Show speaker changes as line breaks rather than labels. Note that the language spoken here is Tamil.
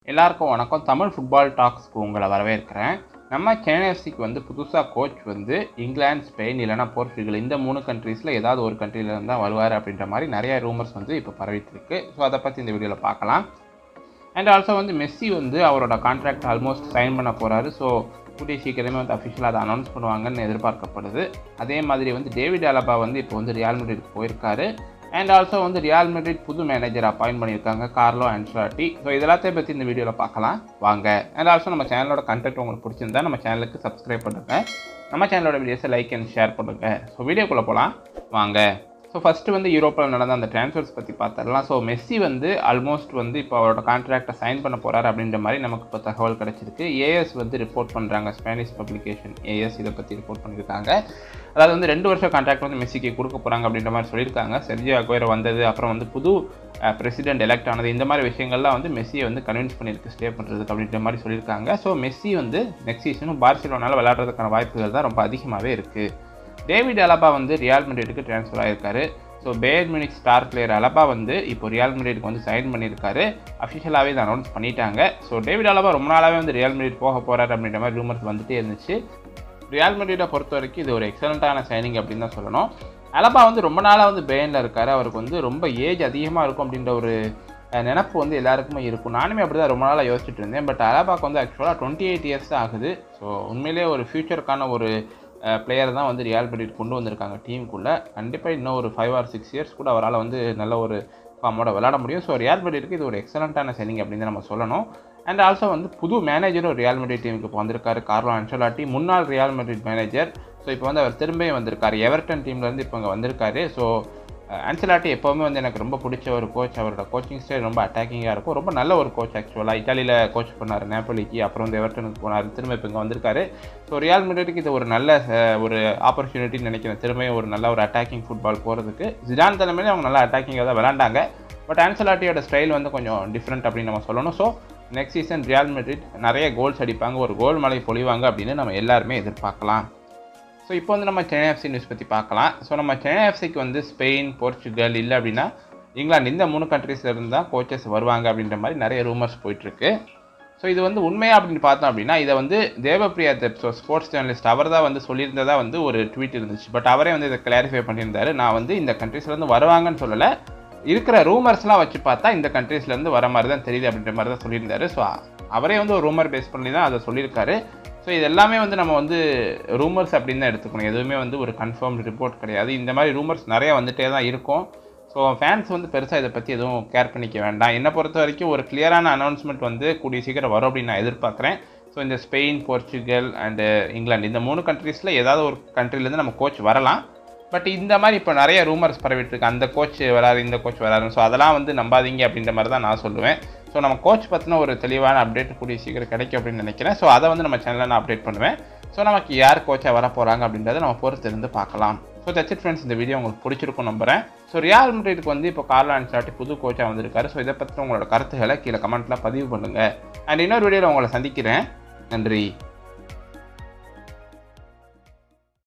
எல்லாருக்கும் வணக்கம் தமிழ் ஃபுட்பால் டாக்ஸ்க்கு உங்களை வரவேற்கிறேன் நம்ம சென்னைஎஃப்சிக்கு வந்து புதுசாக கோச் வந்து இங்கிலாந்து ஸ்பெயின் இல்லைனா போர்ச்சுகல் இந்த மூணு கண்ட்ரீஸில் ஏதாவது ஒரு கண்ட்ரிலேருந்து தான் வருவார் அப்படின்ற மாதிரி நிறைய ரூமர்ஸ் வந்து இப்போ பரவிட்டு இருக்கு ஸோ அதை பற்றி இந்த வீடியோவில் பார்க்கலாம் அண்ட் ஆல்சோ வந்து மெஸ்ஸி வந்து அவரோட கான்ட்ராக்ட் ஆல்மோஸ்ட் சைன் பண்ண போகிறாரு ஸோ கூடிய சீக்கிரமே வந்து அஃபிஷியலாக அதை அனௌன்ஸ் பண்ணுவாங்கன்னு எதிர்பார்க்கப்படுது அதே மாதிரி வந்து டேவிட் அலபா வந்து இப்போ வந்து ரியால் மெட்ரிட் போயிருக்காரு அண்ட் ஆல்சோ வந்து ரியால் மெட்ரிட் புது மேனேஜர் அப்பாயின்ட் பண்ணியிருக்காங்க கார்லோ அன்ஸ்லாட்டி ஸோ இதெல்லாத்தையும் பற்றி இந்த வீடியோவில் பார்க்கலாம் வாங்க அண்ட் ஆல்சோ நம்ம சேனலோட கண்டென்ட் உங்களுக்கு பிடிச்சிருந்தா நம்ம சேனலுக்கு சப்ஸ்கிரைப் பண்ணுங்கள் நம்ம சேனலோட வீடியோஸை லைக் அண்ட் ஷேர் பண்ணுங்கள் ஸோ வீடியோக்குள்ளே போகலாம் வாங்க ஸோ ஃபஸ்ட்டு வந்து யூரோப்பில் நடந்த அந்த ட்ரான்ஸ்ஃபர்ஸ் பற்றி பார்த்துடலாம் ஸோ மெஸ்ஸி வந்து ஆல்மோஸ்ட் வந்து இப்போ அவரோட கான்ட்ராக்டை சைன் பண்ண போகிறாரு அப்படின்ற மாதிரி நமக்கு இப்போ தகவல் கிடச்சிருக்கு ஏஎஸ் வந்து ரிப்போர்ட் பண்ணுறாங்க ஸ்பானிஷ் பப்ளிகேஷன் ஏஎஸ் இதை பற்றி ரிப்போர்ட் பண்ணியிருக்காங்க அதாவது வந்து ரெண்டு வருஷம் கான்ட்ராக்ட் வந்து மெஸ்ஸிக்கு கொடுக்க போகிறாங்க அப்படின்ற மாதிரி சொல்லியிருக்காங்க செர்ஜியோ அக்வேரோ வந்தது அப்புறம் வந்து புது பிரசிடென்ட் எலெக்ட் ஆனது இந்த மாதிரி விஷயங்கள்லாம் வந்து மெஸ்ஸியை வந்து கன்வின்ஸ் பண்ணியிருக்கு ஸ்டே பண்ணுறதுக்கு அப்படின்ற மாதிரி சொல்லியிருக்காங்க ஸோ மெஸ்ஸி வந்து நெக்ஸ்ட் சீசனும் பார்சிலோனால விளையாடுறதுக்கான வாய்ப்புகள் தான் ரொம்ப அதிகமாகவே இருக்குது டேவிட் அலபா வந்து ரியால் மெட்ரிட்டுக்கு ட்ரான்ஸ்ஃபர் ஆகிருக்காரு so Bayern Munich star player Alaba வந்து இப்போ ரியால் மெட்ரிட்க்கு வந்து சைன் பண்ணியிருக்காரு அஃபிஷியலாகவே இதை அனௌன்ஸ் பண்ணிட்டாங்க ஸோ டேவிட் அலபா ரொம்ப நாளாகவே வந்து ரியல் மெட்ரிட் போக போகிறார் அப்படின்ற மாதிரி ரூமர்ஸ் வந்துட்டே இருந்துச்சு ரியால் மெட்ரிட்டை பொறுத்த வரைக்கும் இது ஒரு எக்ஸலண்ட்டான சைனிங் அப்படின்னு தான் சொல்லணும் அலபா வந்து ரொம்ப நாளாக வந்து பேனில் இருக்கார் அவருக்கு வந்து ரொம்ப ஏஜ் அதிகமாக இருக்கும் அப்படின்ற ஒரு நினப்பு வந்து எல்லாருக்குமே இருக்கும் நானுமே அப்படி தான் ரொம்ப நாளாக யோசிச்சுட்டு இருந்தேன் பட் அலபாக்கு வந்து ஆக்சுவலாக டுவெண்ட்டி எயிட் இயர்ஸ் தான் ஆகுது ஸோ உண்மையிலேயே ஒரு ஃப்யூச்சருக்கான ஒரு பிளேயர் தான் வந்து ரியால் மெட்ரிட் கொண்டு வந்திருக்காங்க டீமுக்குள்ளே கண்டிப்பாக இன்னும் ஒரு ஃபைவ் ஆர் சிக்ஸ் இயர்ஸ் கூட அவரால் வந்து நல்ல ஒரு ஃபார்மோட விளாட முடியும் ஸோ ரியால் மெட்ரிட்க்கு இது ஒரு எக்ஸலண்ட்டான சைனிங் அப்படின்னு நம்ம சொல்லணும் அண்ட் ஆல்சோ வந்து புது மேனேஜரும் ரியால் மெட்ரிட் டீமுக்கு இப்போ வந்திருக்காரு கார்லோ அன்சலாட்டி முன்னாள் ரியால் மெட்ரிட் மேனேஜர் ஸோ இப்போ வந்து அவர் திரும்பியும் வந்திருக்காரு எவர்டன் டீம்லேருந்து இப்போ இங்கே வந்திருக்காரு ஸோ அன்சலாட்டி எப்போவுமே வந்து எனக்கு ரொம்ப பிடிச்ச ஒரு கோச் அவரோட கோச்சிங் ஸ்டைல் ரொம்ப அட்டாக்கிங்காக இருக்கும் ரொம்ப நல்ல ஒரு கோச் ஆக்சுவலாக இட்டாலியில் கோச் பண்ணார் நேப்பலிக்கு அப்புறம் வந்து எவர்டனுக்கு போனார் திரும்ப இப்போ இங்கே வந்திருக்காரு ஸோ ரியால் மெட்ரிட்டுக்கு இது ஒரு நல்ல ஒரு ஆப்பர்ச்சுனிட்டின்னு நினைக்கிறேன் திரும்பியும் ஒரு நல்ல ஒரு அட்டாக்கிங் ஃபுட்பால் போகிறதுக்கு ஜிடான் தலைமையிலே அவங்க நல்லா அட்டாக்கிங்காக தான் விளாண்டாங்க பட் ஆன்சலாட்டியோட ஸ்டைல் வந்து கொஞ்சம் டிஃப்ரெண்ட் அப்படின்னு நம்ம சொல்லணும் so next season Real Madrid நிறைய கோல்ஸ் அடிப்பாங்க ஒரு கோல் மலை பொழிவாங்க அப்படின்னு நம்ம எல்லாருமே எதிர்பார்க்கலாம் ஸோ இப்போ வந்து நம்ம சென்னை எஃப்சி நியூஸ் பற்றி பார்க்கலாம் ஸோ நம்ம சென்னை எஃப்சிக்கு வந்து ஸ்பெயின் போர்ச்சுகல் இல்லை அப்படின்னா இங்கிலாந்து இந்த மூணு கண்ட்ரீஸ்ல இருந்து தான் கோச்சஸ் வருவாங்க அப்படின்ற மாதிரி நிறைய ரூமர்ஸ் போயிட்டுருக்கு ஸோ இது வந்து உண்மையா அப்படின்னு பார்த்தோம் அப்படின்னா இதை வந்து தேவப்பிரியா தெப்ஸோ ஸ்போர்ட்ஸ் ஜேர்னலிஸ்ட் அவர் தான் வந்து சொல்லியிருந்ததா வந்து ஒரு ட்வீட் இருந்துச்சு பட் அவரே வந்து இதை கிளாரிஃபை பண்ணியிருந்தாரு நான் வந்து இந்த கண்ட்ரீஸ்லேருந்து வருவாங்கன்னு சொல்லலை இருக்கிற ரூமர்ஸ்லாம் வச்சு பார்த்தா இந்த கண்ட்ரீஸ்லேருந்து வர மாதிரி தான் தெரியுது அப்படின்ற மாதிரி தான் சொல்லியிருந்தாரு ஸோ அவரே வந்து ஒரு ரூமர் பேஸ் பண்ணி தான் அதை சொல்லியிருக்காரு ஸோ இது எல்லாமே வந்து நம்ம வந்து ரூமர்ஸ் அப்படின்னு தான் எடுத்துக்கணும் எதுவுமே வந்து ஒரு கன்ஃபார்ம் ரிப்போர்ட் கிடையாது இந்த மாதிரி ரூமர்ஸ் நிறைய வந்துட்டே தான் இருக்கும் ஸோ ஃபேன்ஸ் வந்து பெருசாக இதை பற்றி எதுவும் கேர் பண்ணிக்க வேண்டாம் என்னை பொறுத்த வரைக்கும் ஒரு கிளியரான அனௌன்ஸ்மெண்ட் வந்து கூடிய சீக்கிரம் வரும் அப்படின்னு நான் எதிர்பார்க்குறேன் ஸோ இந்த ஸ்பெயின் போர்ச்சுகல் அண்டு இங்கிலாந்து இந்த மூணு கண்ட்ரீஸில் ஏதாவது ஒரு கண்ட்ரிலேருந்து நம்ம கோச் வரலாம் பட் இந்த மாதிரி இப்போ நிறைய ரூமர்ஸ் பரவிட்டு இருக்கு அந்த கோச் வராது இந்த கோச் வராது ஸோ அதெல்லாம் வந்து நம்பாதீங்க அப்படின்ற மாதிரி தான் நான் சொல்லுவேன் ஸோ நம்ம கோச் பற்றின ஒரு தெளிவான அப்டேட் கூடிய சீக்கிரம் கிடைக்கும் அப்படின்னு நினைக்கிறேன் ஸோ அதை வந்து நம்ம சேனலில் நான் அப்டேட் பண்ணுவேன் ஸோ நமக்கு யார் கோச்சாக வர போகிறாங்க அப்படின்றத நம்ம பொறுத்து இருந்து பார்க்கலாம் ஸோ தட்ஸ் இட் ஃப்ரெண்ட்ஸ் இந்த வீடியோ உங்களுக்கு பிடிச்சிருக்கும் நம்புறேன் ஸோ ரியால் மெட்ரிட்க்கு வந்து இப்போ கார்லோ அன்சாட்டி புது கோச்சாக வந்திருக்காரு ஸோ இதை பற்றி உங்களோட கருத்துக்களை கீழே கமெண்ட்டில் பதிவு பண்ணுங்கள் அண்ட் இன்னொரு வீடியோவில் உங்களை சந்திக்கிறேன் நன்றி